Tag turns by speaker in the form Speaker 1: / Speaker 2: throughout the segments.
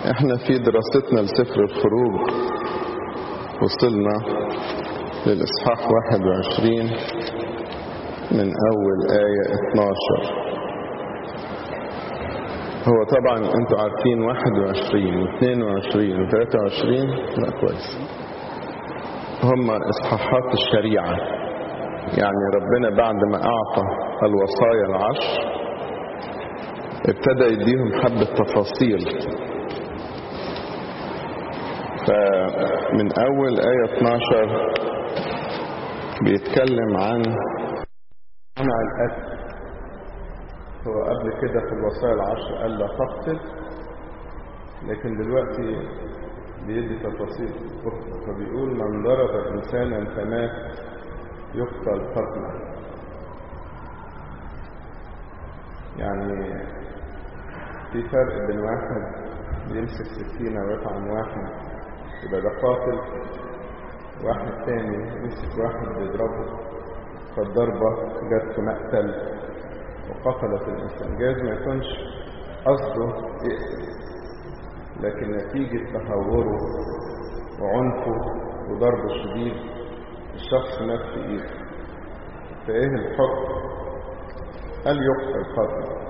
Speaker 1: احنا في دراستنا لسفر الخروج وصلنا للإصحاح 21 من أول آية 12 هو طبعا انتوا عارفين 21 و22 و23 لا كويس هم إصحاحات الشريعة يعني ربنا بعد ما أعطى الوصايا العشر ابتدى يديهم حبة تفاصيل فمن أول آية 12 بيتكلم عن منع القتل هو قبل كده في الوصايا العشر قال لا تقتل لكن دلوقتي بيدي تفاصيل أخرى فبيقول من ضرب إنسانا فمات يقتل قتلا يعني في فرق بين واحد يمسك سكينة ويطعن واحد يبقى ده قاتل واحد تاني يمسك واحد بيضربه فالضربة جت في مقتل وقتلت الإنسان جايز ما يكونش قصده يقتل لكن نتيجة تهوره وعنفه وضربه الشديد الشخص مات في ايده فايه الحكم قال يقتل قتل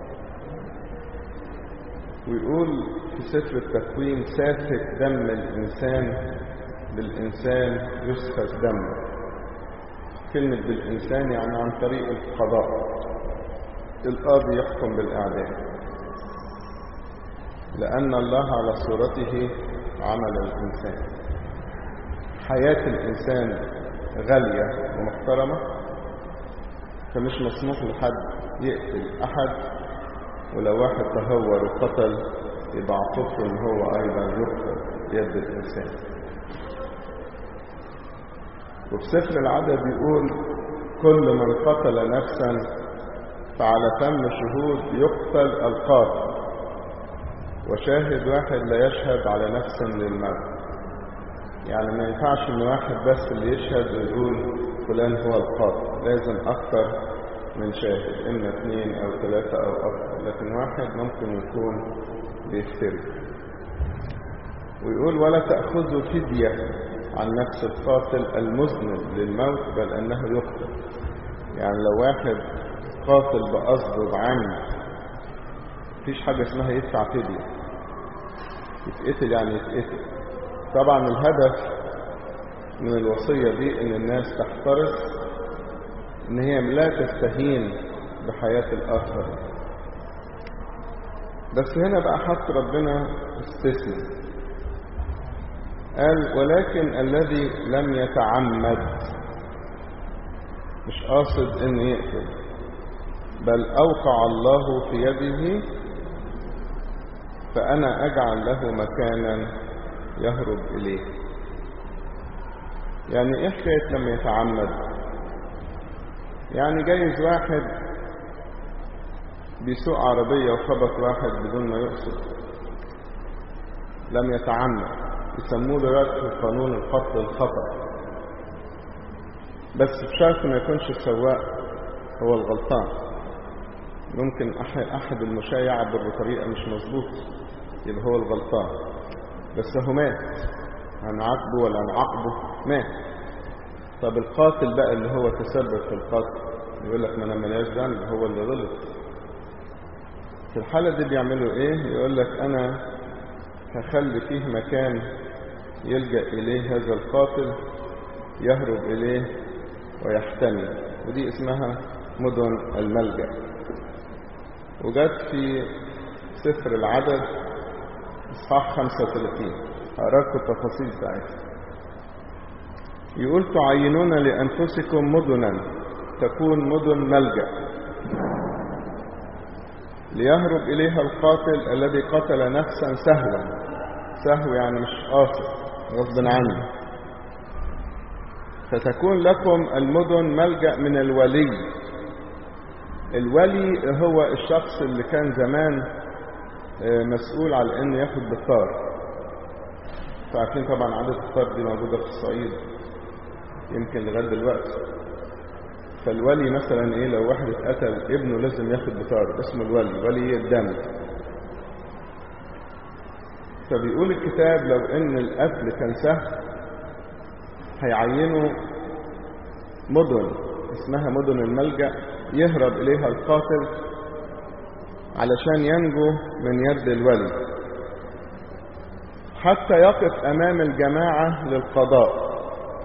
Speaker 1: ويقول في سفر التكوين سافك دم الإنسان بالإنسان يسفك دمه كلمة بالإنسان يعني عن طريق القضاء القاضي يحكم بالإعدام لأن الله على صورته عمل الإنسان حياة الإنسان غالية ومحترمة فمش مسموح لحد يقتل أحد ولو واحد تهور وقتل يبقى عقوبته ان هو ايضا يقتل يد الانسان وفي سفر العدد بيقول كل من قتل نفسا فعلى تم شهود يقتل القاتل وشاهد واحد لا يشهد على نفس للموت يعني ما ينفعش ان واحد بس اللي يشهد ويقول فلان هو القاتل لازم اكتر من شاهد اما اثنين او ثلاثة او اكثر لكن واحد ممكن يكون بيفتري ويقول ولا تأخذوا فدية عن نفس القاتل المذنب للموت بل انه يقتل يعني لو واحد قاتل بقصد بعمد مفيش حاجة اسمها يدفع فدية يتقتل يعني يتقتل طبعا الهدف من الوصية دي ان الناس تحترس ان هي لا تستهين بحياة الاخر بس هنا بقى حط ربنا استثناء قال ولكن الذي لم يتعمد مش قاصد ان يقتل بل اوقع الله في يده فانا اجعل له مكانا يهرب اليه يعني ايه حكايه لما يتعمد يعني جايز واحد بيسوق عربية وخبط واحد بدون ما يقصد لم يتعمد يسموه دلوقتي في قانون القتل الخطأ بس بشرط ما يكونش السواق هو الغلطان ممكن أحد المشاة يعبر بطريقة مش مظبوط يبقى هو الغلطان بس هو مات هنعاقبه ولا هنعاقبه مات طب القاتل بقى اللي هو تسبب في القتل يقول لك ما انا ملياش ذنب هو اللي غلط في الحالة دي بيعملوا ايه يقول لك انا هخلي فيه مكان يلجأ اليه هذا القاتل يهرب اليه ويحتمي ودي اسمها مدن الملجأ وجت في سفر العدد اصحاح 35 هقراكم التفاصيل بتاعتها يقول تعينون لأنفسكم مدنا تكون مدن ملجأ ليهرب إليها القاتل الذي قتل نفسا سهوا سهو يعني مش قاصد غصب عنه فتكون لكم المدن ملجأ من الولي الولي هو الشخص اللي كان زمان مسؤول على انه ياخد بالطار فعارفين طبعا عادة الطار دي موجودة في الصعيد يمكن لغايه دلوقتي فالولي مثلا ايه لو واحد اتقتل ابنه لازم ياخد بطار اسمه الولي ولي الدم فبيقول الكتاب لو ان القتل كان سهل هيعينوا مدن اسمها مدن الملجأ يهرب إليها القاتل علشان ينجو من يد الولي حتى يقف أمام الجماعة للقضاء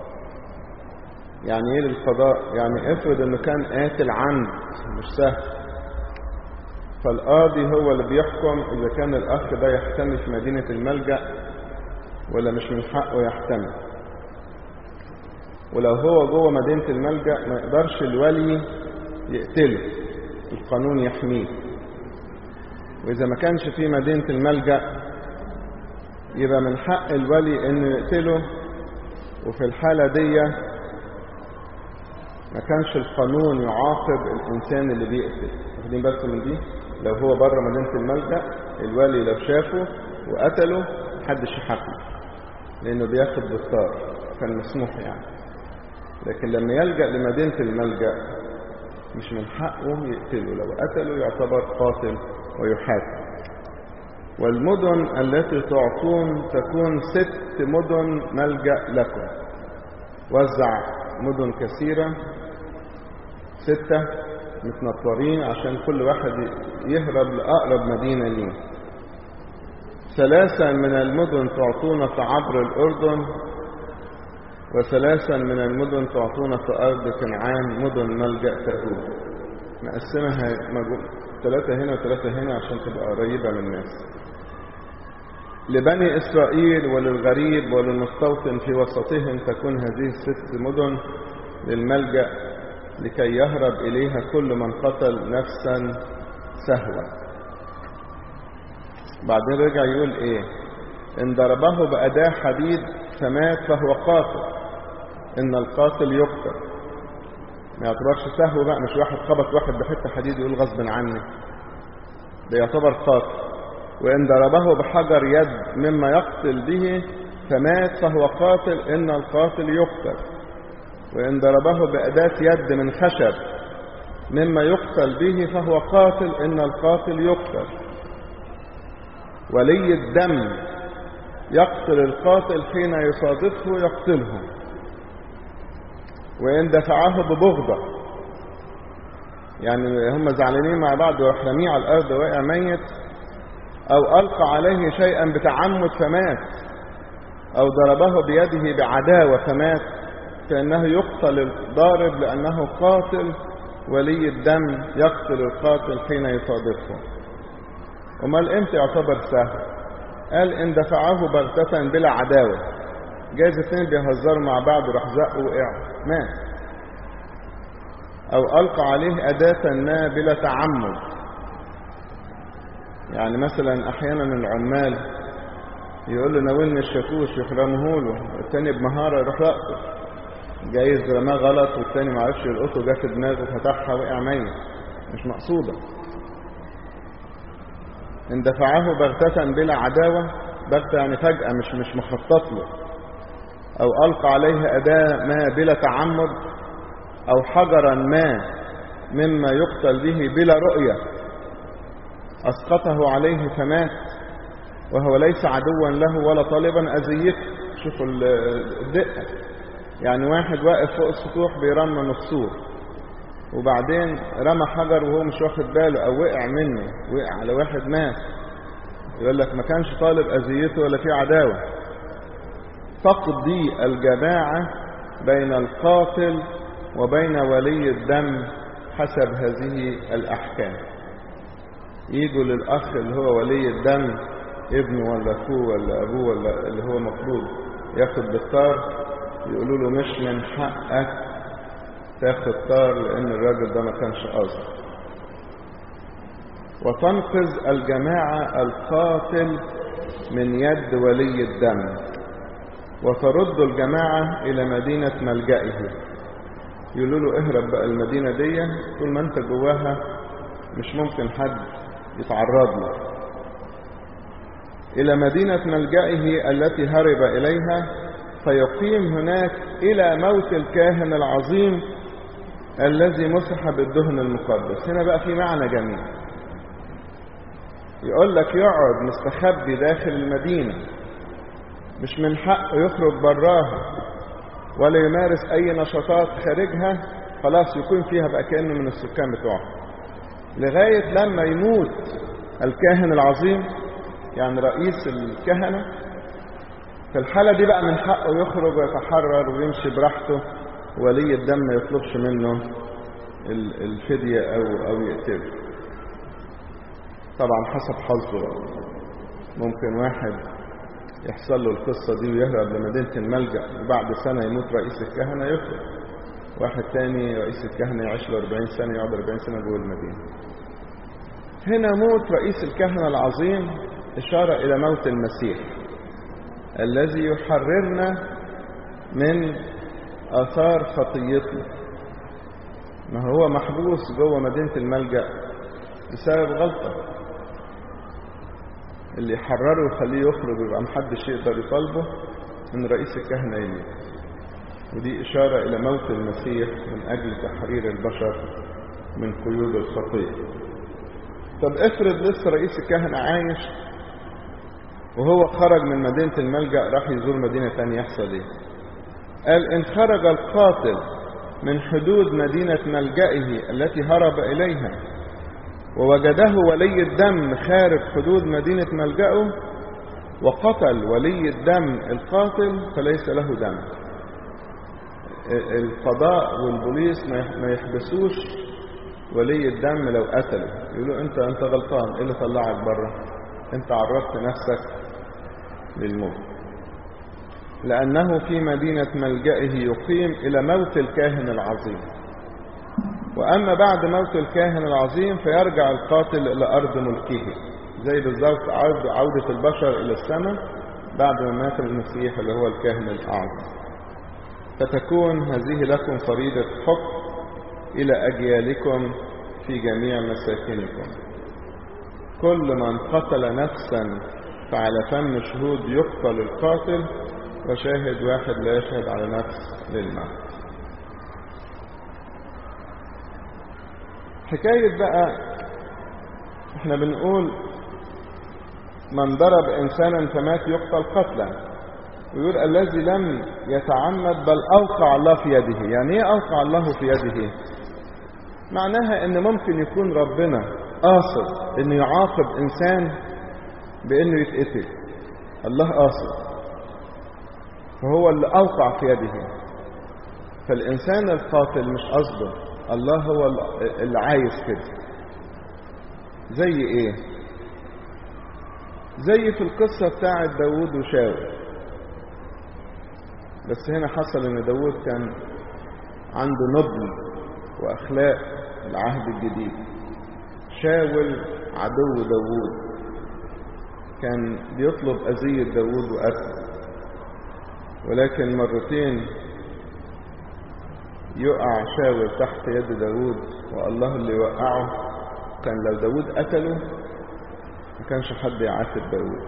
Speaker 1: يعني ايه للقضاء يعني افرض انه كان قاتل عمد مش سهل فالقاضي هو اللي بيحكم اذا كان الاخ ده يحتمي في مدينة الملجأ ولا مش من حقه يحتمي ولو هو جوه مدينة الملجأ ما يقدرش الولي يقتله القانون يحميه وإذا ما كانش في مدينة الملجأ يبقى من حق الولي انه يقتله وفي الحالة دي ما كانش القانون يعاقب الإنسان اللي بيقتل واخدين بالكم من دي لو هو بره مدينة الملجأ الولي لو شافه وقتله محدش يحاكمه لأنه بياخد بالطار كان مسموح يعني لكن لما يلجأ لمدينة الملجأ مش من حقه يقتله لو قتله يعتبر قاتل ويحاكم والمدن التي تعطون تكون ست مدن ملجأ لكم وزع مدن كثيرة ستة متنطورين عشان كل واحد يهرب لأقرب مدينة ليه ثلاثة من المدن تعطون في عبر الأردن وثلاثا من المدن تعطون في أرض كنعان مدن ملجأ تأوب نقسمها ثلاثة هنا وثلاثة هنا عشان تبقى قريبة من الناس لبني إسرائيل وللغريب وللمستوطن في وسطهم تكون هذه الست مدن للملجأ لكي يهرب إليها كل من قتل نفسا سهوا بعدين رجع يقول إيه إن ضربه بأداة حديد فمات فهو قاتل إن القاتل يقتل ما يعتبرش سهو بقى مش واحد خبط واحد بحتة حديد يقول غصب عني ده يعتبر قاتل وإن ضربه بحجر يد مما يقتل به فمات فهو قاتل إن القاتل يقتل وإن ضربه بأداة يد من خشب مما يقتل به فهو قاتل إن القاتل يقتل ولي الدم يقتل القاتل حين يصادفه يقتله وإن دفعه ببغضة يعني هم زعلانين مع بعض وراح رميه على الأرض واقع ميت أو ألقى عليه شيئا بتعمد فمات أو ضربه بيده بعداوة فمات فإنه يقتل الضارب لأنه قاتل ولي الدم يقتل القاتل حين يصادفه ومال امتى يعتبر سهل قال ان دفعه بغتة بلا عداوة جايز اثنين بيهزروا مع بعض وراح زق وقع مات او القى عليه اداة ما بلا تعمد يعني مثلا احيانا العمال يقول له ناولني الشاكوش يخرمه له التاني بمهارة يروح رقصه جايز رماه غلط والتاني ما عرفش يلقطه جه في دماغه فتحها وقع ميت مش مقصوده ان دفعه بغتة بلا عداوة بغتة يعني فجأة مش مش مخطط له او القى عليه اداة ما بلا تعمد او حجرا ما مما يقتل به بلا رؤية اسقطه عليه فمات وهو ليس عدوا له ولا طالبا اذيته شوفوا الدقة يعني واحد واقف فوق السطوح بيرمم السور وبعدين رمى حجر وهو مش واخد باله او وقع منه وقع على واحد مات يقول لك ما كانش طالب اذيته ولا في عداوه تقضي الجماعه بين القاتل وبين ولي الدم حسب هذه الاحكام يجوا للاخ اللي هو ولي الدم ابنه ولا اخوه ولا ابوه ولا اللي هو مفروض ياخد بالطار يقولوا له مش من حقك تاخد طار لان الراجل ده ما كانش قاصد وتنقذ الجماعة القاتل من يد ولي الدم وترد الجماعة إلى مدينة ملجئه يقولوا له اهرب بقى المدينة دي طول ما انت جواها مش ممكن حد يتعرض له إلى مدينة ملجئه التي هرب إليها فيقيم هناك إلى موت الكاهن العظيم الذي مسح بالدهن المقدس هنا بقى في معنى جميل يقول لك يقعد مستخبي داخل المدينة مش من حقه يخرج براها ولا يمارس أي نشاطات خارجها خلاص يكون فيها بقى كأنه من السكان بتوعها لغاية لما يموت الكاهن العظيم يعني رئيس الكهنة في الحالة دي بقى من حقه يخرج ويتحرر ويمشي براحته ولي الدم ما يطلبش منه الفدية أو أو يقتله طبعا حسب حظه بقى ممكن واحد يحصل له القصة دي ويهرب لمدينة الملجأ وبعد سنة يموت رئيس الكهنة يخرج واحد تاني رئيس الكهنة يعيش له 40 سنة يقعد 40 سنة جوه المدينة هنا موت رئيس الكهنة العظيم إشارة إلى موت المسيح الذي يحررنا من آثار خطيتنا ما هو محبوس جوه مدينة الملجأ بسبب غلطة اللي يحرره ويخليه يخرج ويبقى محدش يقدر يطالبه من رئيس الكهنة يموت ودي إشارة إلى موت المسيح من أجل تحرير البشر من قيود الخطية طب افرض لسه رئيس الكهنة عايش وهو خرج من مدينة الملجأ راح يزور مدينة تانية يحصل ايه قال إن خرج القاتل من حدود مدينة ملجئه التي هرب إليها ووجده ولي الدم خارج حدود مدينة ملجأه وقتل ولي الدم القاتل فليس له دم القضاء والبوليس ما يحبسوش ولي الدم لو قتله يقولوا انت انت غلطان ايه اللي طلعك بره انت عرضت نفسك للموت لأنه في مدينة ملجئه يقيم إلى موت الكاهن العظيم وأما بعد موت الكاهن العظيم فيرجع القاتل إلى أرض ملكه زي بالظبط عودة البشر إلى السماء بعد ما مات المسيح اللي هو الكاهن الأعظم فتكون هذه لكم فريضة حكم إلى أجيالكم في جميع مساكنكم كل من قتل نفسا فعلى فم شهود يقتل القاتل وشاهد واحد لا يشهد على نفس للموت حكاية بقى احنا بنقول من ضرب انسانا فمات يقتل قتلا ويقول الذي لم يتعمد بل اوقع الله في يده يعني ايه اوقع الله في يده معناها ان ممكن يكون ربنا قاصد انه يعاقب انسان بانه يتقتل الله قاصد فهو اللي اوقع في يده فالانسان القاتل مش قصده الله هو اللي عايز كده زي ايه زي في القصة بتاعت داود وشاول بس هنا حصل ان داود كان عنده نبل واخلاق العهد الجديد شاول عدو داود كان بيطلب اذية داود وقتله ولكن مرتين يقع شاول تحت يد داود والله اللي يوقعه كان لو داود قتله ما كانش حد يعاتب داود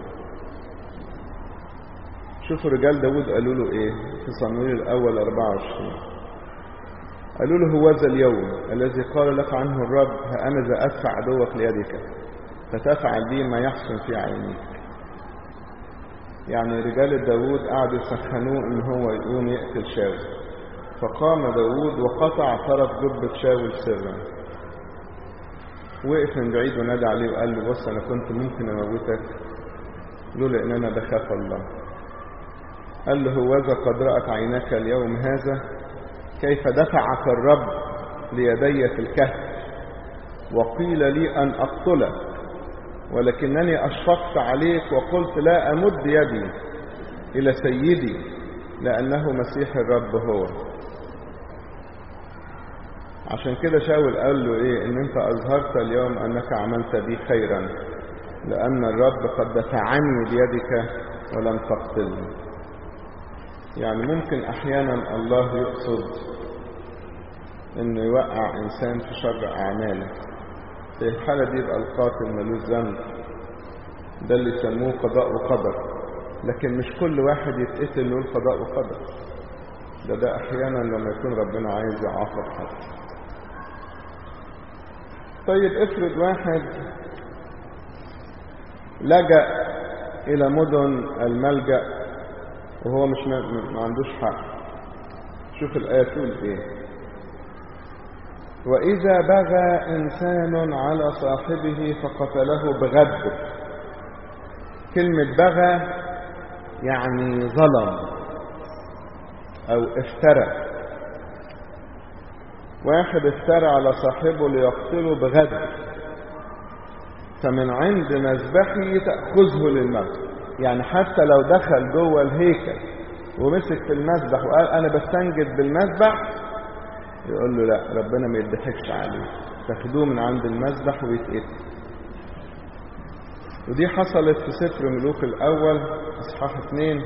Speaker 1: شوفوا رجال داود قالوا له ايه في صمويل الاول 24 قالوا له هوذا اليوم الذي قال لك عنه الرب ها انا ذا ادفع عدوك ليدك فتفعل به ما يحسن في عينيك يعني رجال داود قعدوا يسخنوه ان هو يقوم يقتل شاول فقام داود وقطع طرف جبة شاول سرا وقف من بعيد ونادى عليه وقال له بص انا كنت ممكن اموتك لولا ان انا بخاف الله قال له هوذا قد رأت عينك اليوم هذا كيف دفعك الرب ليدي في الكهف وقيل لي أن أقتلك ولكنني أشفقت عليك وقلت لا أمد يدي إلى سيدي لأنه مسيح الرب هو عشان كده شاول قال له إيه إن أنت أظهرت اليوم أنك عملت بي خيرا لأن الرب قد دفعني بيدك ولم تقتلني يعني ممكن أحيانا الله يقصد إنه يوقع إنسان في شر أعماله في الحالة دي يبقى القاتل ملوش ذنب ده اللي يسموه قضاء وقدر لكن مش كل واحد يتقتل له قضاء وقدر ده ده أحيانا لما يكون ربنا عايز يعاقب حد طيب افرض واحد لجأ إلى مدن الملجأ وهو مش ما, ما عندوش حق شوف الآية تقول إيه وإذا بغى إنسان على صاحبه فقتله بغدر كلمة بغى يعني ظلم أو افترى واحد افترى على صاحبه ليقتله بغدر فمن عند مذبحه تأخذه للموت يعني حتى لو دخل جوه الهيكل ومسك في المذبح وقال أنا بستنجد بالمذبح يقول له لا ربنا ما يضحكش عليه تاخدوه من عند المذبح ويتقتل ودي حصلت في سفر ملوك الأول إصحاح اثنين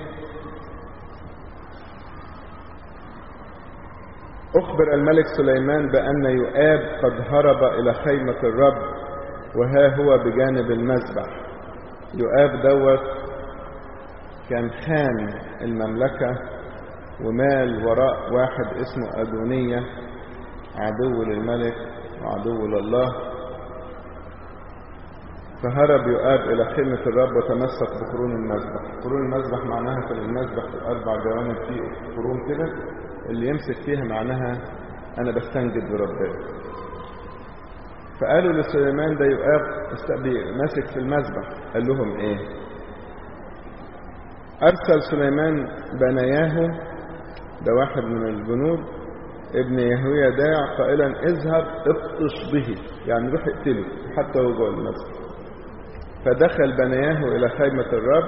Speaker 1: أخبر الملك سليمان بأن يؤاب قد هرب إلى خيمة الرب وها هو بجانب المذبح يؤاب دوت كان خان المملكة ومال وراء واحد اسمه أدونية عدو للملك وعدو لله فهرب يؤاب إلى خيمة الرب وتمسك بقرون المذبح قرون المذبح معناها في المذبح في الأربع جوانب فيه قرون كده اللي يمسك فيها معناها أنا بستنجد بربنا فقالوا لسليمان ده يؤاب ماسك في المذبح قال لهم إيه أرسل سليمان بناياه ده واحد من الجنود ابن يهويا داع قائلا اذهب ابطش به يعني روح اقتله حتى هو جوه المسجد فدخل بنياه إلى خيمة الرب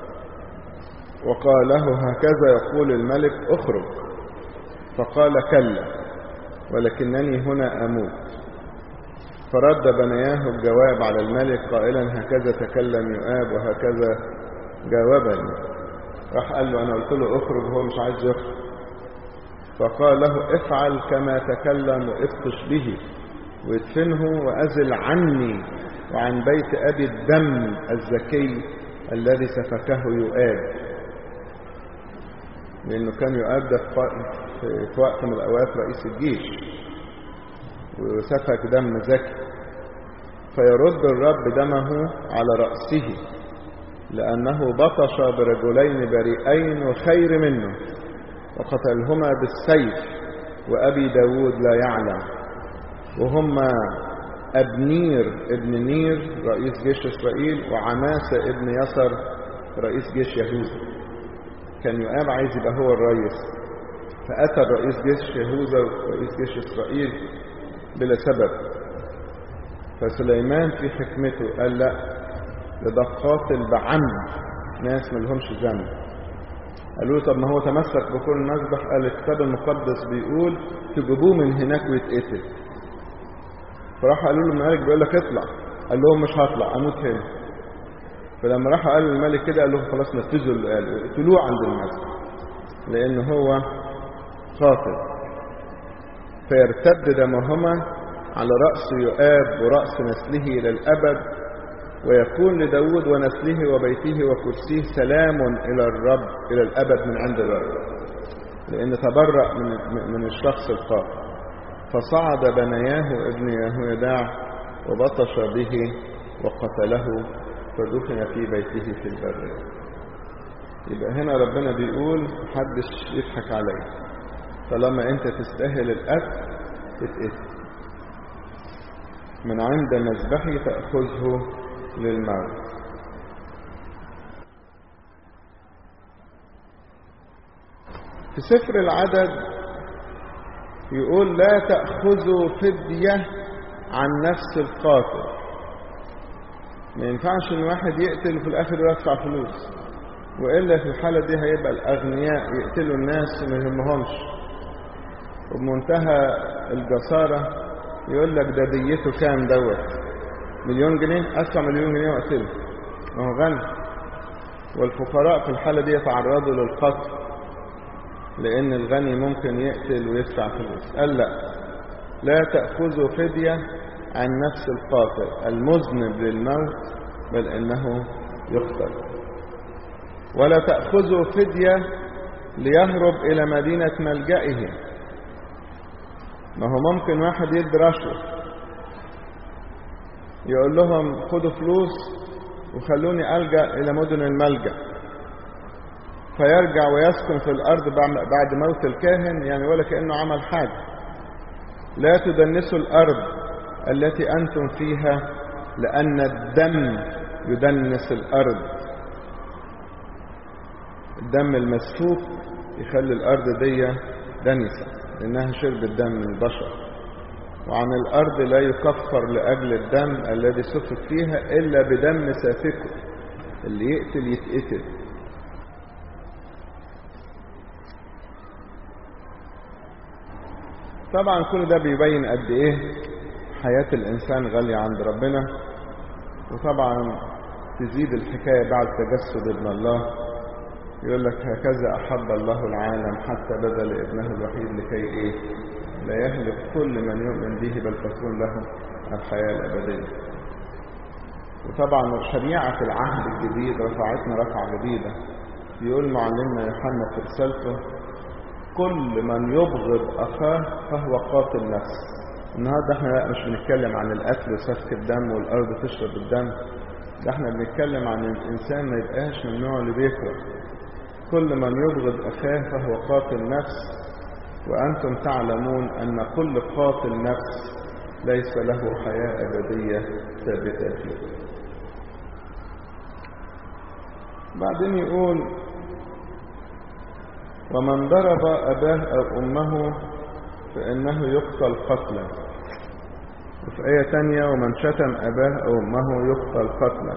Speaker 1: وقال له هكذا يقول الملك اخرج فقال كلا ولكنني هنا أموت فرد بنياه الجواب على الملك قائلا هكذا تكلم يؤاب وهكذا جاوبني راح قال له أنا قلت له اخرج وهو مش عايز يخرج فقال له افعل كما تكلم وافطش به وادفنه وأزل عني وعن بيت أبي الدم الزكي الذي سفكه يؤاب لأنه كان يؤاب ده في وقت من الأوقات رئيس الجيش وسفك دم زكي فيرد الرب دمه على رأسه لأنه بطش برجلين بريئين وخير منه وقتلهما بالسيف وأبي داود لا يعلم وهما أبنير ابن نير رئيس جيش إسرائيل وعماسة ابن يسر رئيس جيش يهوذا كان يؤاب عايز يبقى هو الرئيس فأتى رئيس جيش يهوذا ورئيس جيش إسرائيل بلا سبب فسليمان في حكمته قال لا ده قاتل بعمد ناس ملهمش ذنب قالوا له طب ما هو تمسك بكل المذبح قال الكتاب المقدس بيقول تجيبوه من هناك ويتقتل فراح قالوا له الملك بيقول لك اطلع قال لهم مش هطلع اموت هنا فلما راح قال للملك كده قال لهم خلاص نفذوا اللي قالوا اقتلوه عند المسجد لان هو قاتل فيرتد دمهما على رأس يؤاب ورأس نسله إلى الأبد ويكون لداود ونسله وبيته وكرسيه سلام إلى الرب إلى الأبد من عند الرب لأن تبرأ من, من الشخص القاتل فصعد بنياه ابن يهويداع وبطش به وقتله فدفن في بيته في البر يبقى هنا ربنا بيقول محدش يضحك عليك طالما انت تستاهل القتل تتقتل من عند مذبحي تأخذه للموت في سفر العدد يقول لا تأخذوا فدية عن نفس القاتل ما ينفعش ان واحد يقتل وفي الاخر يدفع فلوس والا في الحاله دي هيبقى الاغنياء يقتلوا الناس ما يهمهمش وبمنتهى الجساره يقول لك ده ديته كام دوت مليون جنيه ادفع مليون جنيه واقتله ما هو غني والفقراء في الحاله دي يتعرضوا للقتل لان الغني ممكن يقتل ويدفع فلوس قال لا لا تاخذوا فديه عن نفس القاتل المذنب للموت بل انه يقتل ولا تاخذوا فديه ليهرب الى مدينه ملجئه ما هو ممكن واحد يدي رشوه يقول لهم خدوا فلوس وخلوني ألجأ إلى مدن الملجأ فيرجع ويسكن في الأرض بعد موت الكاهن يعني ولا كأنه عمل حاجة لا تدنسوا الأرض التي أنتم فيها لأن الدم يدنس الأرض الدم المسفوك يخلي الأرض دي دنسة لأنها شربت دم من البشر وعن الأرض لا يكفر لأجل الدم الذي سفك فيها إلا بدم سافكه اللي يقتل يتقتل طبعا كل ده بيبين قد ايه حياة الإنسان غالية عند ربنا وطبعا تزيد الحكاية بعد تجسد ابن الله يقول لك هكذا أحب الله العالم حتى بذل ابنه الوحيد لكي إيه لا يهلك كل من يؤمن به بل تكون له الحياة الأبدية وطبعا شريعة العهد الجديد رفعتنا رفعة جديدة يقول معلمنا يوحنا في رسالته كل من يبغض أخاه فهو قاتل نفس النهاردة احنا لا مش بنتكلم عن القتل وسفك الدم والأرض تشرب الدم ده احنا بنتكلم عن الإنسان ما يبقاش من النوع اللي بيكره كل من يبغض أخاه فهو قاتل نفس وأنتم تعلمون أن كل قاتل نفس ليس له حياة أبدية ثابتة فيه بعدين يقول ومن ضرب أباه أو أمه فإنه يقتل قتلا وفي آية تانية ومن شتم أباه أو أمه يقتل قتلا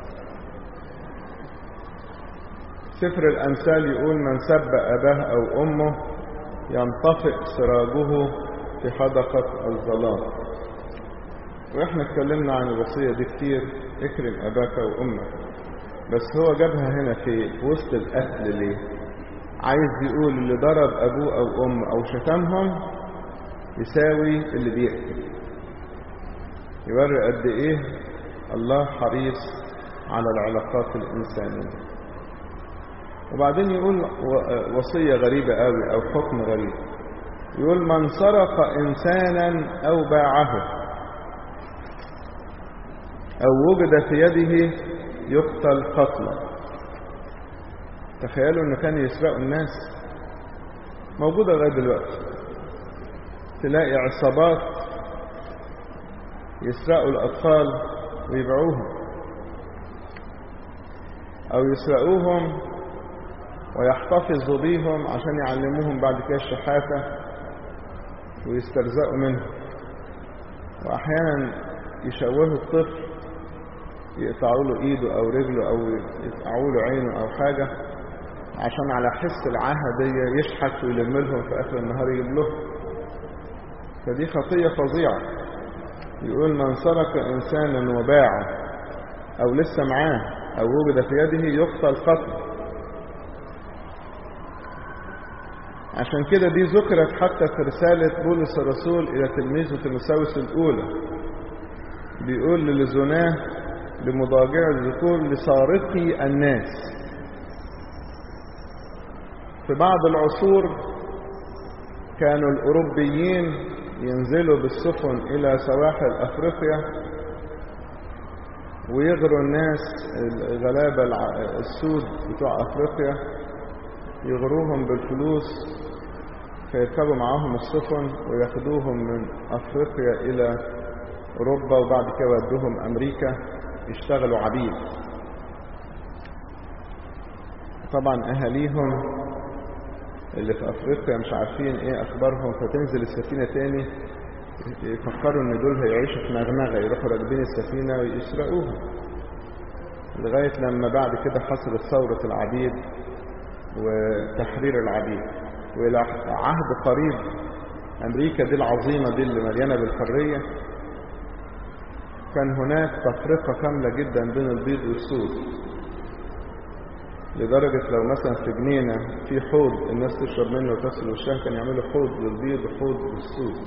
Speaker 1: سفر الأمثال يقول من سب أباه أو أمه ينطفئ سراجه في حدقة الظلام وإحنا اتكلمنا عن الوصية دي كتير اكرم أباك وأمك بس هو جابها هنا في وسط القتل ليه عايز يقول اللي ضرب أبوه أو أمه أو شتمهم يساوي اللي بيقتل يوري قد إيه الله حريص على العلاقات الإنسانية وبعدين يقول وصية غريبة قوي أو حكم غريب يقول من سرق إنسانا أو باعه أو وجد في يده يقتل قتلا تخيلوا إن كانوا يسرقوا الناس موجودة لغاية دلوقتي تلاقي عصابات يسرقوا الأطفال ويبيعوهم أو يسرقوهم ويحتفظوا بيهم عشان يعلموهم بعد كده الشحاتة ويسترزقوا منهم وأحيانا يشوهوا الطفل يقطعوا له ايده او رجله او يقطعوا له عينه او حاجة عشان على حس العاهة دي يشحت ويلم لهم في اخر النهار يجيب لهم فدي خطية فظيعة يقول من سرق انسانا وباعه او لسه معاه او وجد في يده يقتل قتل عشان كده دي ذكرت حتى في رسالة بولس الرسول إلى تلميذه تيموثاوس الأولى بيقول للزناه لمضاجع الذكور لسارقي الناس في بعض العصور كانوا الأوروبيين ينزلوا بالسفن إلى سواحل أفريقيا ويغروا الناس الغلابة السود بتوع أفريقيا يغروهم بالفلوس فيركبوا معاهم السفن وياخدوهم من أفريقيا إلى أوروبا وبعد كده يودوهم أمريكا يشتغلوا عبيد طبعا أهاليهم اللي في أفريقيا مش عارفين إيه أخبارهم فتنزل السفينة تاني يفكروا إن دول هيعيشوا في نغنغة يروحوا راكبين السفينة ويسرقوها لغاية لما بعد كده حصلت ثورة العبيد وتحرير العبيد وإلى عهد قريب أمريكا دي العظيمة دي اللي مليانة بالحرية كان هناك تفرقة كاملة جدا بين البيض والسود لدرجة لو مثلا في جنينة في حوض الناس تشرب منه وتغسل وشها كان يعملوا حوض للبيض وحوض للسود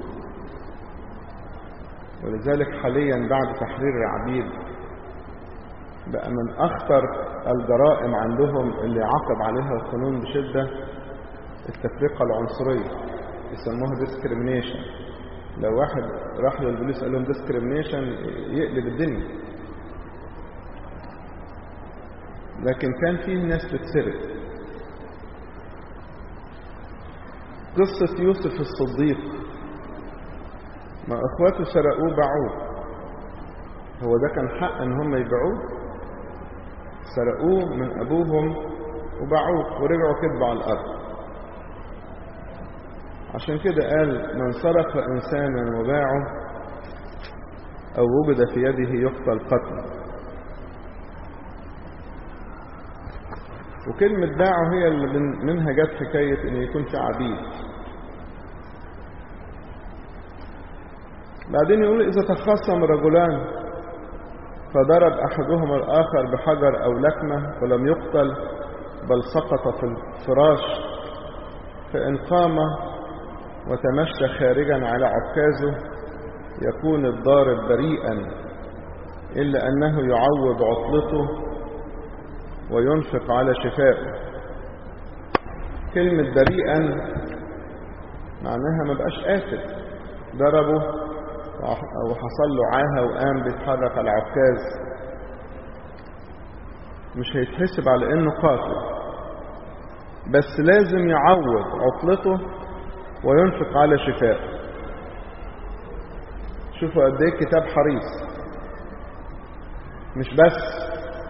Speaker 1: ولذلك حاليا بعد تحرير العبيد بقى من أخطر الجرائم عندهم اللي عاقب عليها القانون بشدة التفرقة العنصرية يسموها discrimination لو واحد راح للبوليس قال لهم discrimination يقلب الدنيا لكن كان فيه ناس بتسرق قصة يوسف الصديق ما اخواته سرقوه باعوه هو ده كان حق ان هم يبيعوه سرقوه من ابوهم وباعوه ورجعوا كذبوا على الارض عشان كده قال من سرق انسانا وباعه او وجد في يده يقتل قتل وكلمة باعه هي اللي منها جت حكاية ان يكون في عبيد بعدين يقول إذا تخاصم رجلان فضرب أحدهما الآخر بحجر أو لكمة ولم يقتل بل سقط في الفراش فإن قام وتمشى خارجا على عكازه يكون الضارب بريئا إلا أنه يعوض عطلته وينفق على شفائه كلمة بريئا معناها ما بقاش قاتل ضربه وحصل له عاهة وقام بيتحرك على عكاز مش هيتحسب على انه قاتل بس لازم يعوض عطلته وينفق على شفاء شوفوا قد ايه كتاب حريص مش بس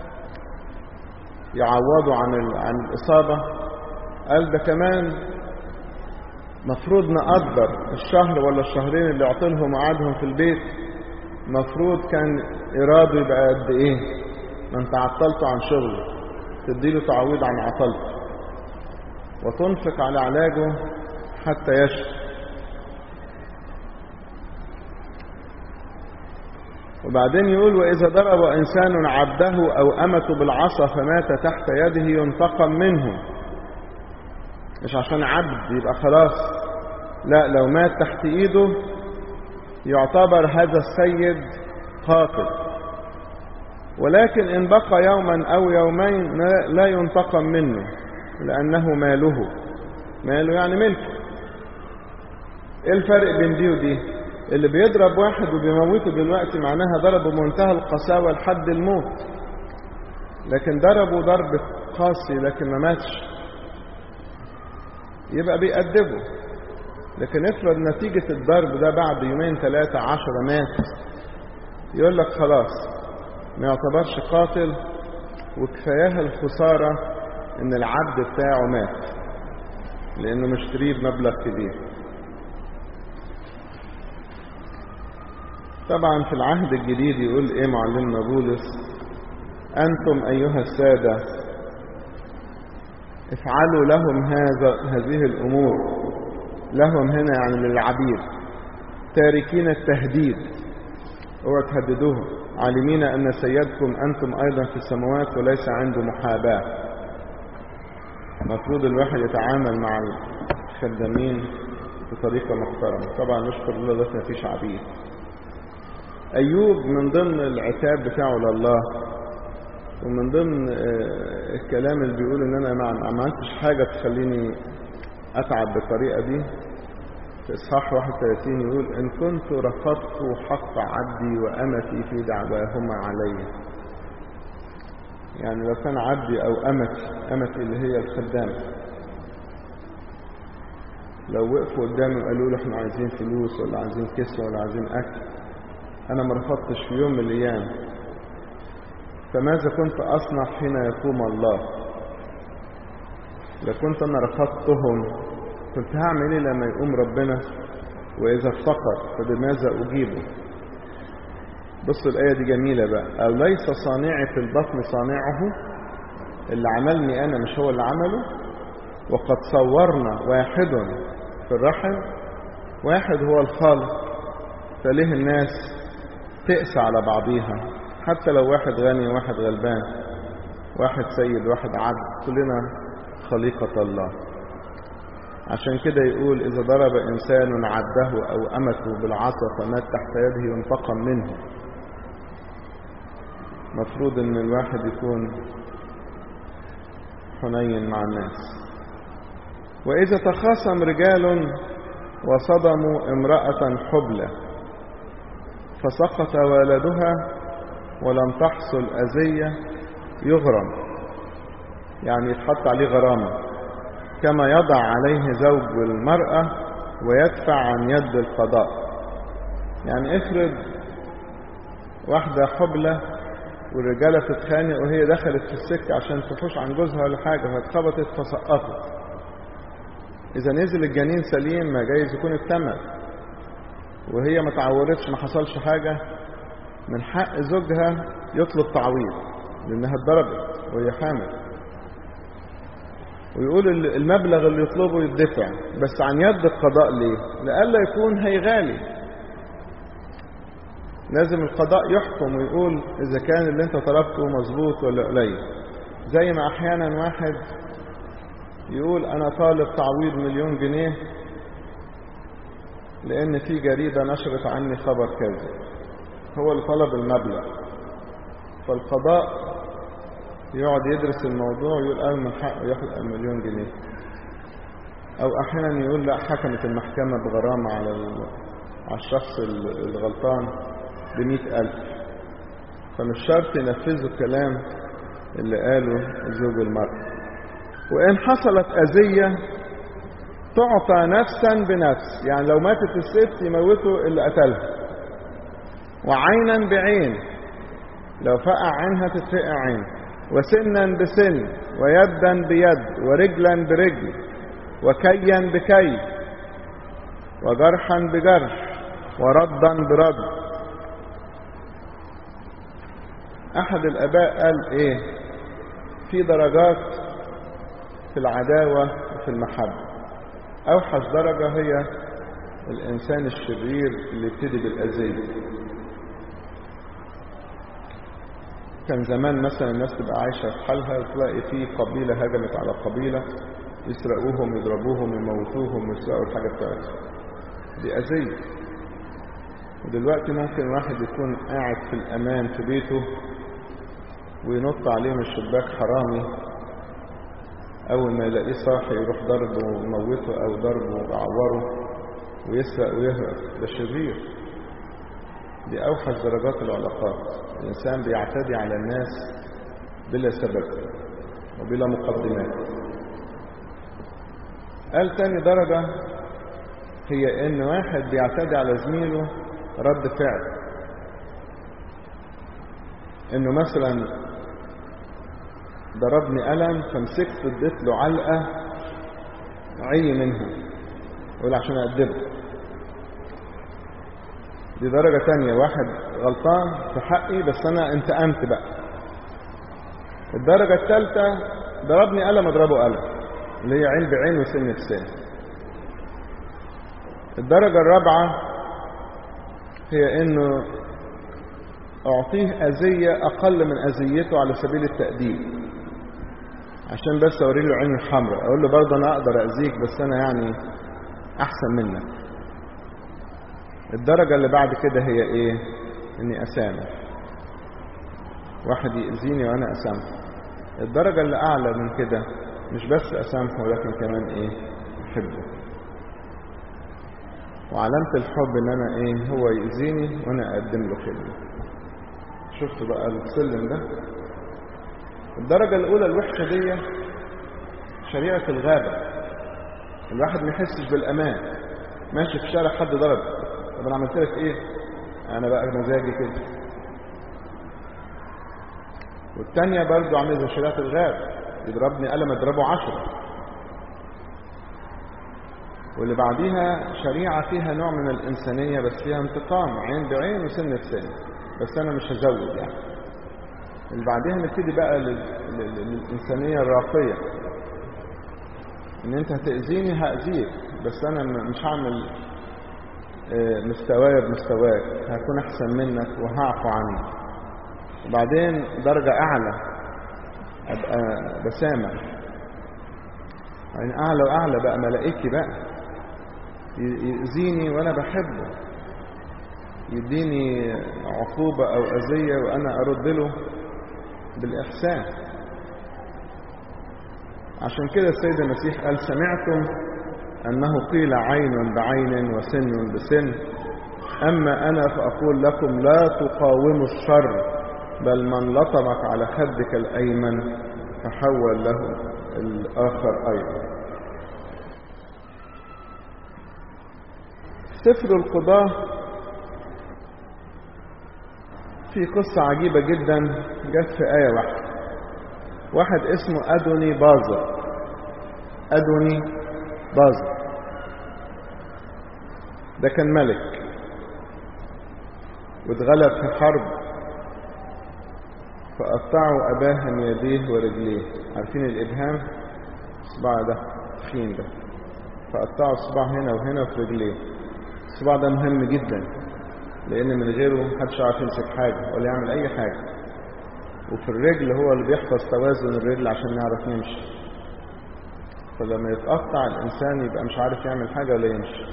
Speaker 1: يعوضوا عن عن الاصابه قال ده كمان مفروض نقدر الشهر ولا الشهرين اللي عطلهم وقعدهم في البيت مفروض كان إراده يبقى قد إيه ما أنت عطلته عن شغله تديله تعويض عن عطلته وتنفق على علاجه حتى يشفى وبعدين يقول وإذا ضرب إنسان عبده أو أمته بالعصا فمات تحت يده ينتقم منه مش عشان عبد يبقى خلاص لا لو مات تحت ايده يعتبر هذا السيد قاتل ولكن ان بقى يوما او يومين لا ينتقم منه لانه ماله ماله يعني ملكه ايه الفرق بين دي ودي اللي بيضرب واحد وبيموته دلوقتي معناها ضربه بمنتهى القساوه لحد الموت لكن ضربه ضرب قاسي لكن ما ماتش يبقى بيأدبه لكن افرض نتيجة الضرب ده بعد يومين ثلاثة عشرة مات يقول لك خلاص ما يعتبرش قاتل وكفاياها الخسارة ان العبد بتاعه مات لانه مشتريه بمبلغ كبير طبعا في العهد الجديد يقول ايه معلمنا بولس انتم ايها الساده افعلوا لهم هذا هذه الامور لهم هنا يعني للعبيد تاركين التهديد اوعوا تهددوهم عالمين ان سيدكم انتم ايضا في السماوات وليس عنده محاباه المفروض الواحد يتعامل مع الخدامين بطريقه محترمه طبعا نشكر الله بس ما فيش عبيد ايوب من ضمن العتاب بتاعه لله ومن ضمن الكلام اللي بيقول ان انا ما عملتش حاجة تخليني اتعب بالطريقة دي في اصحاح 31 يقول ان كنت رفضت حق عبدي وامتي في دعواهما علي يعني لو كان عبدي او امتي امتي اللي هي الخدامة لو وقفوا قدامي وقالوا له احنا عايزين فلوس ولا عايزين كسوة ولا عايزين اكل انا ما رفضتش في يوم من الايام فماذا كنت أصنع حين يقوم الله لو كنت أنا رفضتهم كنت هعمل إيه لما يقوم ربنا وإذا افتقر فبماذا أجيبه بصوا الآية دي جميلة بقى أليس صانعي في البطن صانعه اللي عملني أنا مش هو اللي عمله وقد صورنا واحد في الرحم واحد هو الخالق فليه الناس تقسى على بعضيها حتى لو واحد غني وواحد غلبان واحد سيد واحد عبد كلنا خليقة الله عشان كده يقول إذا ضرب إنسان عبده أو أمته بالعصا فمات تحت يده ينتقم منه مفروض إن الواحد يكون حنين مع الناس وإذا تخاصم رجال وصدموا امرأة حبلى فسقط ولدها ولم تحصل أذية يغرم يعني يتحط عليه غرامة كما يضع عليه زوج المرأة ويدفع عن يد القضاء يعني افرض واحدة حبلة والرجالة تتخانق وهي دخلت في السكة عشان تفوش عن جوزها ولا حاجة فاتخبطت فسقطت إذا نزل الجنين سليم ما جايز يكون اتمت وهي ما تعورتش ما حصلش حاجة من حق زوجها يطلب تعويض لأنها اتضربت وهي حامل ويقول المبلغ اللي يطلبه يدفع بس عن يد القضاء ليه لألا يكون هيغالي لازم القضاء يحكم ويقول إذا كان اللي انت طلبته مظبوط ولا قليل زي ما أحيانا واحد يقول أنا طالب تعويض مليون جنيه لأن في جريدة نشرت عني خبر كذا هو اللي طلب المبلغ فالقضاء يقعد يدرس الموضوع ويقول أنا من حقه ياخد المليون جنيه أو أحيانا يقول لا حكمت المحكمة بغرامة على على الشخص الغلطان بمئة ألف فمش شرط ينفذوا الكلام اللي قاله زوج المرأة وإن حصلت أذية تعطى نفسا بنفس يعني لو ماتت الست يموتوا اللي قتلها وعينا بعين لو فقع عينها تتفقع عين وسنا بسن ويدا بيد ورجلا برجل وكيا بكي وجرحا بجرح وردا برد احد الاباء قال ايه في درجات في العداوة وفي المحبة اوحش درجة هي الانسان الشرير اللي يبتدي بالاذية كان زمان مثلا الناس تبقى عايشة في حالها وتلاقي في قبيلة هجمت على قبيلة يسرقوهم يضربوهم يموتوهم ويسرقوا الحاجة بتاعتهم دي أذية ودلوقتي ممكن واحد يكون قاعد في الأمان في بيته وينط عليه من الشباك حرامي أول ما يلاقيه صاحي يروح ضربه ويموته أو ضربه ويعوره ويسرق ويهرب ده شرير دي أوحش درجات العلاقات الإنسان بيعتدي على الناس بلا سبب وبلا مقدمات قال تاني درجة هي إن واحد بيعتدي على زميله رد فعل إنه مثلا ضربني قلم فمسكت اديت له علقة عي منها يقول عشان أدبه دي درجة تانية واحد غلطان في حقي بس أنا انتقمت بقى الدرجة الثالثة ضربني قلم أضربه قلم اللي هي عين بعين وسن بسن الدرجة الرابعة هي إنه أعطيه أذية أقل من أذيته على سبيل التأديب عشان بس أوري له عين الحمراء أقول له برضه أنا أقدر أذيك بس أنا يعني أحسن منك الدرجة اللي بعد كده هي ايه اني اسامح واحد يأذيني وانا اسامحه الدرجة اللي اعلى من كده مش بس اسامحه ولكن كمان ايه احبه وعلامة الحب ان انا ايه هو يأذيني وانا اقدم له خدمة شفت بقى السلم ده الدرجة الاولى الوحشة دي شريعة الغابة الواحد ما يحسش بالامان ماشي في الشارع حد ضرب طب انا عملت لك ايه انا بقى مزاجي كده والتانية برضو عامل زي شريعة الغاب يضربني قلم اضربه عشرة واللي بعديها شريعة فيها نوع من الإنسانية بس فيها انتقام عين بعين وسن بسن بس أنا مش هزود يعني اللي بعديها نبتدي بقى لل... لل... للإنسانية الراقية إن أنت هتأذيني هأذيك بس أنا مش هعمل مستواي بمستواك هكون احسن منك وهعفو عنك وبعدين درجة اعلى ابقى بسامح يعني اعلى واعلى بقى ملائكي بقى يأذيني وانا بحبه يديني عقوبة او اذية وانا ارد له بالاحسان عشان كده السيد المسيح قال سمعتم أنه قيل عين بعين وسن بسن أما أنا فأقول لكم لا تقاوموا الشر بل من لطمك على خدك الأيمن يتحول له الآخر أيضا سفر القضاة في قصة عجيبة جدا جت في آية واحدة واحد اسمه أدوني بازر أدوني بازر ده كان ملك واتغلب في حرب فقطعوا أباهم يديه ورجليه عارفين الإبهام الصباع ده تخين ده فقطعوا الصباع هنا وهنا في رجليه الصباع ده مهم جدا لأن من غيره محدش يعرف يمسك حاجة ولا يعمل أي حاجة وفي الرجل هو اللي بيحفظ توازن الرجل عشان يعرف يمشي فلما يتقطع الإنسان يبقى مش عارف يعمل حاجة ولا يمشي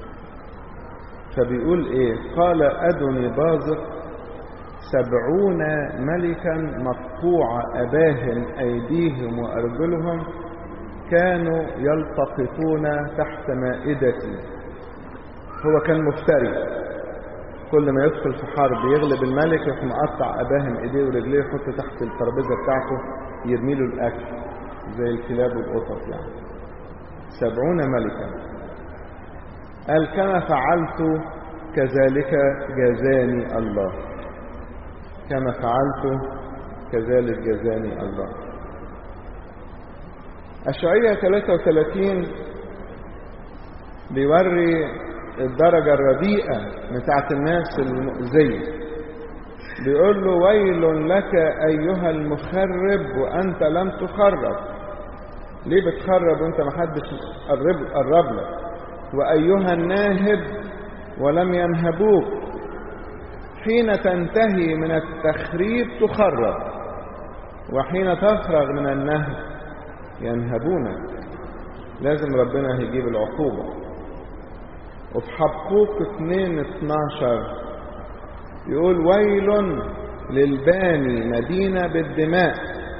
Speaker 1: فبيقول إيه قال أدني بازق سبعون ملكا مقطوع أباهم أيديهم وأرجلهم كانوا يلتقطون تحت مائدتي هو كان مفتري كل ما يدخل في حرب يغلب الملك يروح مقطع أباهم إيديه ورجليه يحطه تحت الترابيزة بتاعته يرمي له الأكل زي الكلاب والقطط يعني سبعون ملكا قال كما فعلت كذلك جزاني الله كما فعلت كذلك جزاني الله الشعية 33 بيوري الدرجة الرديئة بتاعت الناس المؤذية بيقول له ويل لك أيها المخرب وأنت لم تخرب ليه بتخرب وانت محدش قرب, قرب لك وأيها الناهب ولم ينهبوك حين تنتهي من التخريب تخرب وحين تفرغ من النهب ينهبونك لازم ربنا هيجيب العقوبة وفي حبقوق 2 12 يقول ويل للباني مدينة بالدماء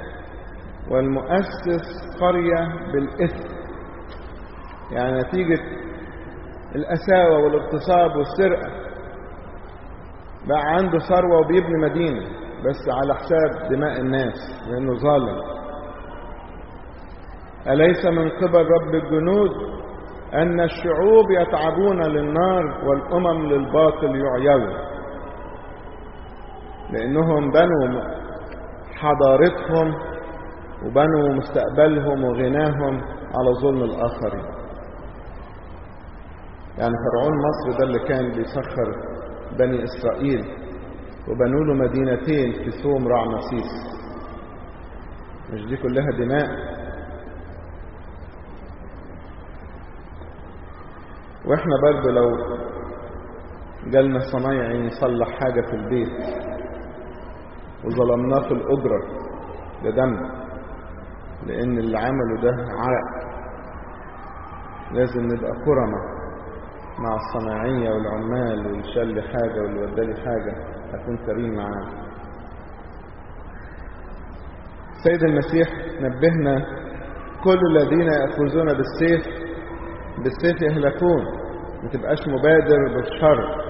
Speaker 1: والمؤسس قرية بالإثم يعني نتيجة الأساوة والاغتصاب والسرقة بقى عنده ثروة وبيبني مدينة بس على حساب دماء الناس لأنه ظالم أليس من قبل رب الجنود أن الشعوب يتعبون للنار والأمم للباطل يعيون لأنهم بنوا حضارتهم وبنوا مستقبلهم وغناهم على ظلم الآخرين يعني فرعون مصر ده اللي كان بيسخر بني إسرائيل وبنوا له مدينتين في ثوم رعمسيس مش دي كلها دماء واحنا برضو لو جالنا صنايعي يصلح حاجة في البيت وظلمناه في الأجرة ده دم لأن اللي عمله ده عرق لازم نبقى كرمة مع الصناعية والعمال واللي شال لي حاجة واللي ودالي حاجة أكون كريم معاه سيد المسيح نبهنا كل الذين يأخذون بالسيف بالسيف يهلكون ما تبقاش مبادر بالشر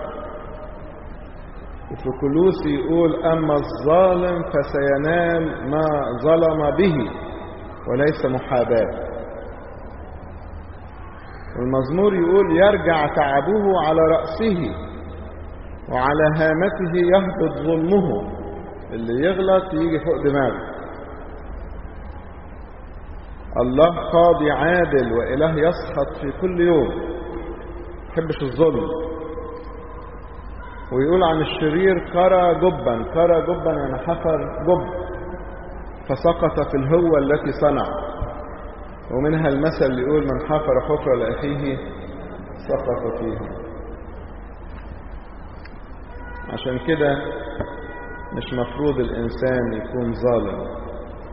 Speaker 1: وفي كلوس يقول أما الظالم فسينال ما ظلم به وليس محاباة والمزمور يقول يرجع تعبه على رأسه وعلى هامته يهبط ظلمه اللي يغلط يجي فوق دماغه الله قاضي عادل وإله يسخط في كل يوم يحبش الظلم ويقول عن الشرير كرى جبا كرى جبا يعني حفر جب فسقط في الهوة التي صنع ومنها المثل اللي يقول من حفر حفرة لأخيه سقط فيها عشان كده مش مفروض الإنسان يكون ظالم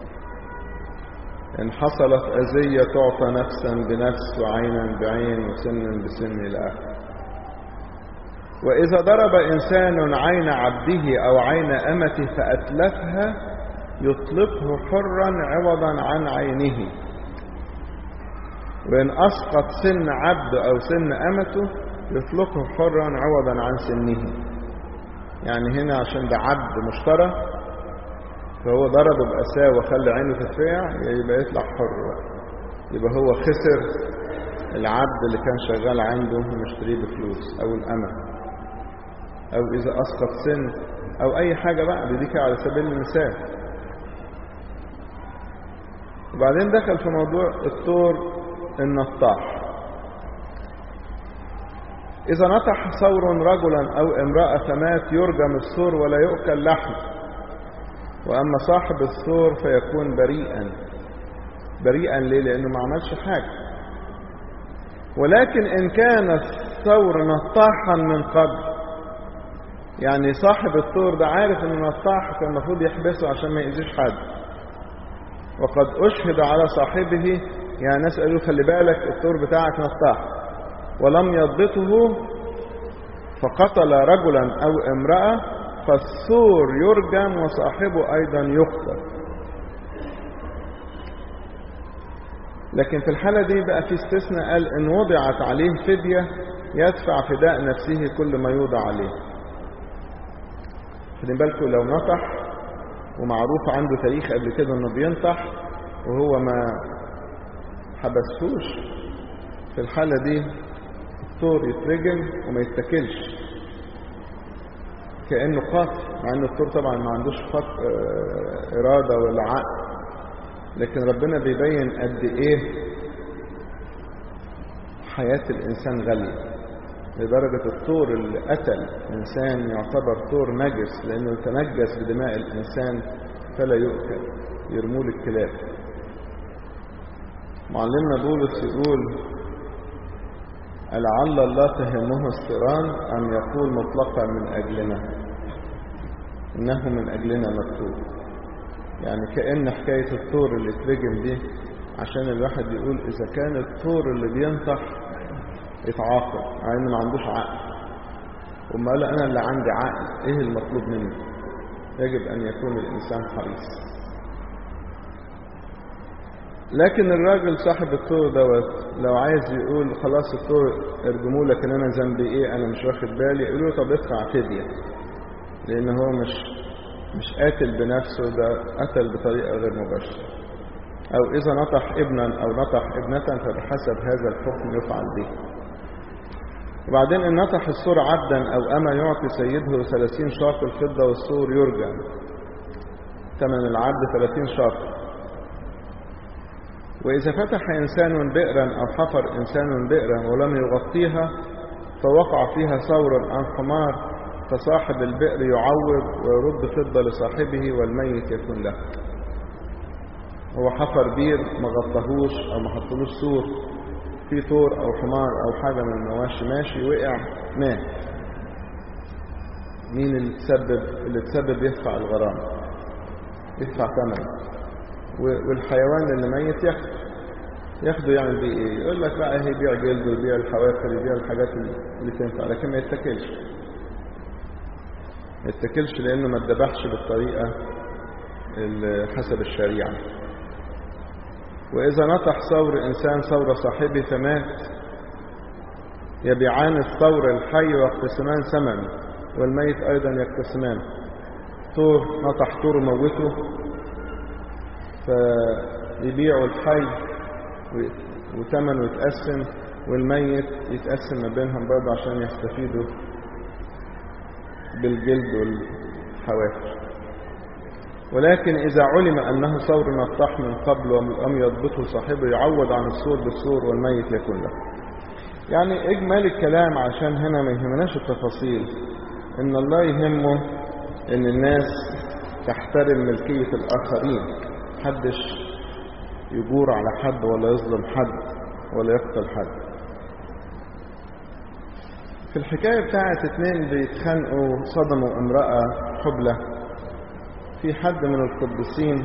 Speaker 1: إن حصلت أذية تعطى نفسا بنفس وعينا بعين وسنا بسن إلى آخره وإذا ضرب إنسان عين عبده أو عين أمته فأتلفها يطلقه حرا عوضا عن عينه وإن أسقط سن عبد أو سن أمته يطلقه حرا عوضا عن سنه يعني هنا عشان ده عبد مشترى فهو ضربه بقساوة وخلى عينه تتفيع يبقى يطلع حر بقى يبقى هو خسر العبد اللي كان شغال عنده ومشتريه بفلوس او الامة او اذا اسقط سن او اي حاجة بقى بديك على سبيل المثال وبعدين دخل في موضوع الثور النطاح إذا نطح ثور رجلا أو امرأة فمات يرجم الثور ولا يؤكل لحم وأما صاحب الثور فيكون بريئا بريئا ليه؟ لأنه ما عملش حاجة ولكن إن كان الثور نطاحا من قبل يعني صاحب الثور ده عارف إنه نطاح كان المفروض يحبسه عشان ما يأذيش حد وقد أشهد على صاحبه يعني ناس قالوا خلي بالك الثور بتاعك نطاح ولم يضبطه فقتل رجلا أو امرأة فالثور يرجم وصاحبه أيضا يقتل لكن في الحالة دي بقى في استثناء قال إن وضعت عليه فدية يدفع فداء نفسه كل ما يوضع عليه خدين بالكم لو نطح ومعروف عنده تاريخ قبل كده انه بينطح وهو ما حبسهوش في الحالة دي الثور يترجم وما يتكلش كأنه قاتل مع ان الثور طبعا ما عندوش إرادة ولا عقل لكن ربنا بيبين قد ايه حياة الإنسان غالية لدرجة الثور اللي قتل إنسان يعتبر ثور نجس لأنه تنجس بدماء الإنسان فلا يؤكل يرموه للكلاب معلمنا بولس يقول لعل الله تهمه الثيران أم يقول مطلقا من أجلنا إنه من أجلنا مكتوب يعني كأن حكاية الثور اللي اترجم دي عشان الواحد يقول إذا كان الثور اللي بينطح يتعاقب مع انه ما عندوش عقل وما قال انا اللي عندي عقل ايه المطلوب مني يجب ان يكون الانسان حريص لكن الراجل صاحب الطور دوت لو عايز يقول خلاص الطور ارجموه لكن انا ذنبي ايه انا مش واخد بالي يقولوا له طب ادفع فديه لان هو مش مش قاتل بنفسه ده قتل بطريقه غير مباشره او اذا نطح ابنا او نطح ابنه فبحسب هذا الحكم يفعل به وبعدين إن نطح السور عبدا أو أما يعطي سيده ثلاثين شاق الفضة والسور يرجم ثمن العبد ثلاثين شاق وإذا فتح إنسان بئرا أو حفر إنسان بئرا ولم يغطيها فوقع فيها ثور عن حمار فصاحب البئر يعوض ويرد فضة لصاحبه والميت يكون له هو حفر بير ما غطاهوش أو ما حطلوش سور في ثور او حمار او حاجة من المواشي ماشي وقع مات مين اللي تسبب اللي تسبب يدفع الغرامة يدفع ثمن والحيوان اللي ميت ياخده ياخده يعمل بيه ايه يقول لك بقى يبيع جلده يبيع الحوافر يبيع الحاجات اللي تنفع لكن ما يتاكلش ما يتاكلش لانه ما اتذبحش بالطريقة اللي حسب الشريعه وإذا نطح ثور إنسان ثور صاحبه فمات يبيعان الثور الحي ويقتسمان ثمن والميت أيضا يقتسمان ثور نطح ثور موته فيبيعوا الحي وثمنه يتقسم والميت يتقسم ما بينهم برضه عشان يستفيدوا بالجلد والحوافر ولكن إذا علم أنه ثور نطاح من قبل ولم يضبطه صاحبه يعوض عن السور بالسور والميت يكون له يعني إجمال الكلام عشان هنا ما يهمناش التفاصيل إن الله يهمه إن الناس تحترم ملكية الآخرين محدش يجور على حد ولا يظلم حد ولا يقتل حد في الحكاية بتاعت اتنين بيتخانقوا صدموا امرأة حبلة في حد من القديسين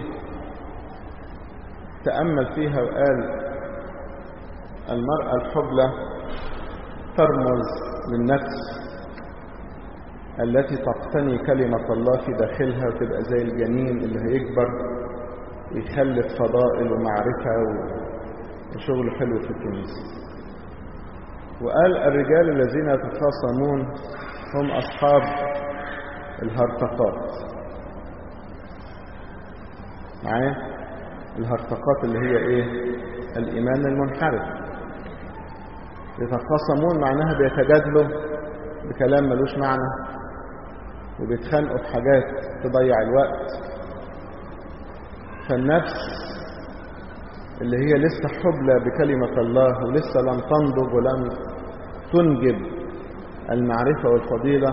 Speaker 1: تأمل فيها وقال المرأة الحبلة ترمز للنفس التي تقتني كلمة الله في داخلها وتبقى زي الجنين اللي هيكبر ويخلف فضائل ومعرفة وشغل حلو في الكنيسة وقال الرجال الذين يتخاصمون هم أصحاب الهرطقات معايا الهرطقات اللي هي ايه الايمان المنحرف يتخاصمون معناها بيتجادلوا بكلام ملوش معنى وبيتخانقوا في حاجات تضيع الوقت فالنفس اللي هي لسه حبلى بكلمة الله ولسه لم تنضج ولم تنجب المعرفة والفضيلة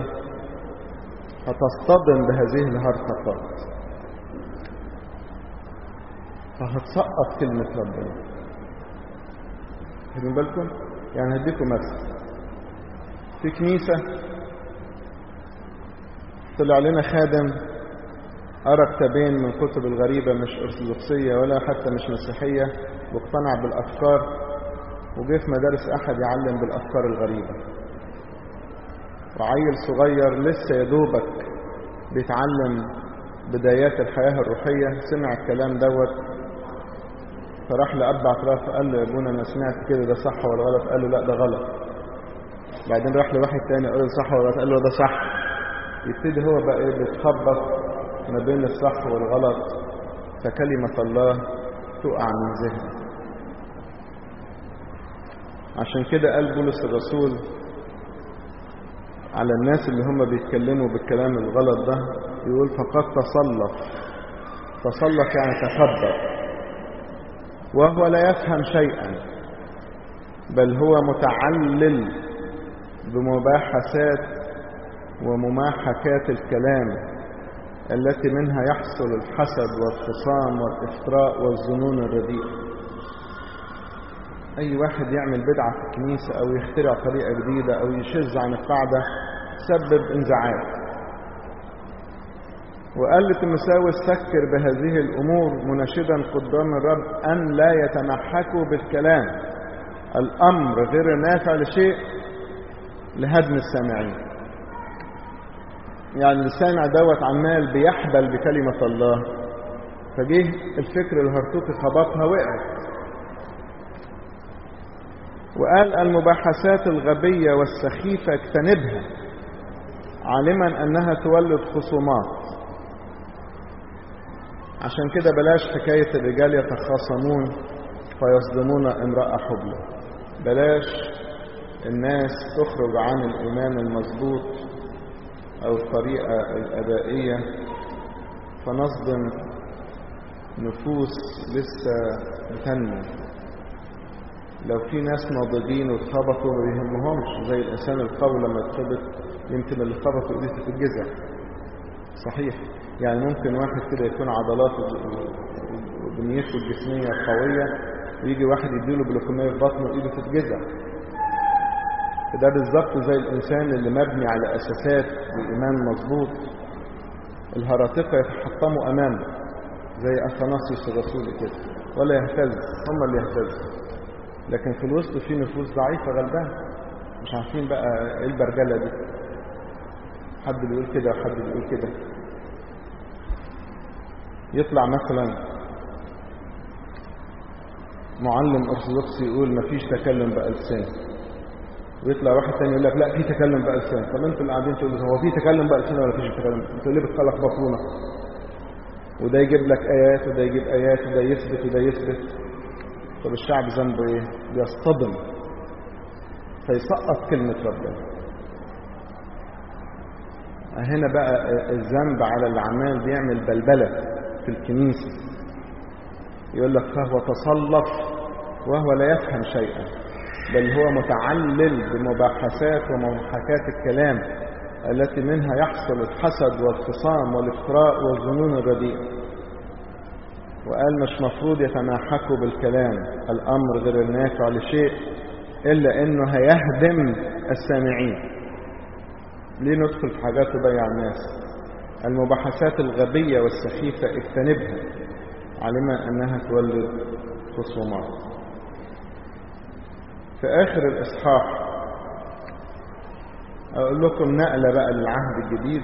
Speaker 1: هتصطدم بهذه الهرطقات فهتسقط كلمة ربنا خدوا بالكم يعني هديكم مثل في كنيسة طلع لنا خادم قرا كتابين من كتب الغريبة مش أرثوذكسية ولا حتى مش مسيحية واقتنع بالأفكار وجه في مدارس أحد يعلم بالأفكار الغريبة وعيل صغير لسه يدوبك بيتعلم بدايات الحياة الروحية سمع الكلام دوت فراح لأب اعتراف قال له يا ابونا أنا سمعت كده ده صح ولا غلط قال له لا ده غلط بعدين راح لواحد تاني قال له صح ولا غلط قال له ده صح يبتدي هو بقى ايه بيتخبط ما بين الصح والغلط فكلمة الله تقع من ذهنه عشان كده قال بولس الرسول على الناس اللي هم بيتكلموا بالكلام الغلط ده يقول فقد تصلف تصلف يعني تخبط وهو لا يفهم شيئا بل هو متعلل بمباحثات ومماحكات الكلام التي منها يحصل الحسد والخصام والإفتراء والظنون الرديئة أي واحد يعمل بدعة في الكنيسة أو يخترع طريقة جديدة أو يشذ عن القاعدة سبب انزعاج وقال لتيموثاوس سكر بهذه الأمور مناشدا قدام الرب أن لا يتمحكوا بالكلام الأمر غير نافع لشيء لهدم السامعين يعني السامع دوت عمال بيحبل بكلمة الله فجه الفكر الهرطوقي خبطها وقعت وقال المباحثات الغبية والسخيفة اجتنبها عالما أنها تولد خصومات عشان كده بلاش حكاية الرجال يتخاصمون فيصدمون امرأة حبلى بلاش الناس تخرج عن الإيمان المظبوط أو الطريقة الأبائية فنصدم نفوس لسه بتنمو لو في ناس ناضجين واتخبطوا ما بيهمهمش زي الإنسان القوي لما يتخبط يمكن اللي خبطوا ايديه تتجزع صحيح يعني ممكن واحد كده يكون عضلاته وبنيته الجسمية قوية ويجي واحد يديله بلوكومية في بطنه وإيده تتجزع ده بالظبط زي الإنسان اللي مبني على أساسات وإيمان مظبوط الهراطقة يتحطموا أمامه زي أثناسيوس الرسول كده ولا يهتز هم اللي يهتزوا لكن في الوسط في نفوس ضعيفة غلبانة مش عارفين بقى ايه البرجلة دي حد بيقول كده وحد بيقول كده يطلع مثلا معلم ارثوذكسي يقول مفيش تكلم بألسان ويطلع واحد تاني يقول لك لا في تكلم بألسان طب انتوا اللي قاعدين تقولوا هو في تكلم بألسان ولا فيش تكلم انتوا ليه بتخلق بطونه وده يجيب لك ايات وده يجيب ايات وده يثبت وده يثبت طب الشعب ذنبه ايه بيصطدم فيسقط كلمة ربنا هنا بقى الذنب على اللي عمال بيعمل بلبلة في الكنيسة يقول لك فهو تصلف وهو لا يفهم شيئا بل هو متعلل بمباحثات ومحاكاة الكلام التي منها يحصل الحسد والخصام والافتراء والظنون الرديئة وقال مش مفروض يتماحكوا بالكلام الأمر غير النافع لشيء إلا إنه هيهدم السامعين ليه ندخل في حاجات تضيع الناس المباحثات الغبية والسخيفة اجتنبها علما أنها تولد خصومات في آخر الإصحاح أقول لكم نقلة بقى للعهد الجديد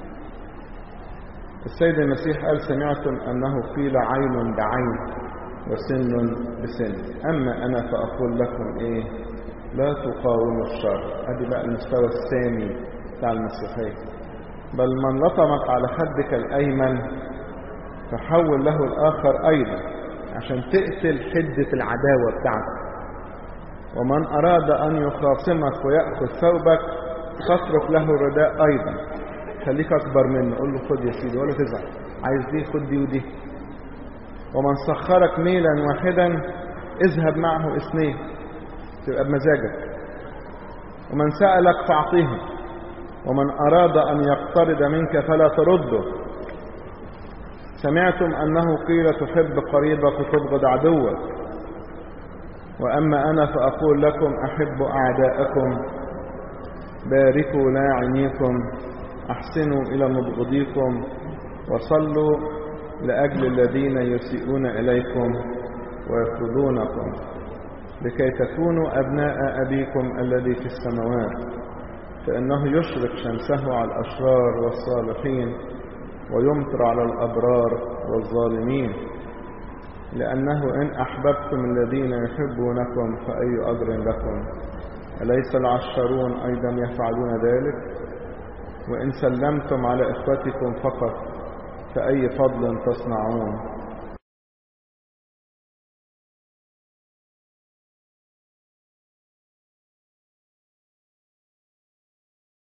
Speaker 1: السيد المسيح قال سمعتم أنه قيل عين بعين وسن بسن أما أنا فأقول لكم إيه لا تقاوموا الشر أدي بقى المستوى الثاني بتاع المسيحية بل من لطمك على خدك الأيمن فحول له الآخر أيضا عشان تقتل حدة العداوة بتاعتك ومن أراد أن يخاصمك ويأخذ ثوبك فاترك له الرداء أيضا خليك أكبر منه قول له خد يا سيدي ولا تزعل عايز دي خد دي ودي ومن سخرك ميلا واحدا اذهب معه اثنين تبقى بمزاجك ومن سألك فاعطيه ومن أراد أن يقترض منك فلا ترده سمعتم أنه قيل تحب قريبك وتبغض عدوك وأما أنا فأقول لكم أحبوا أعداءكم باركوا لاعنيكم أحسنوا إلى مبغضيكم وصلوا لأجل الذين يسيئون إليكم ويفرضونكم لكي تكونوا أبناء أبيكم الذي في السماوات فإنه يشرق شمسه على الأشرار والصالحين ويمطر على الأبرار والظالمين لأنه إن أحببتم الذين يحبونكم فأي أجر لكم أليس العشرون أيضا يفعلون ذلك وإن سلمتم على إخوتكم فقط فأي فضل تصنعون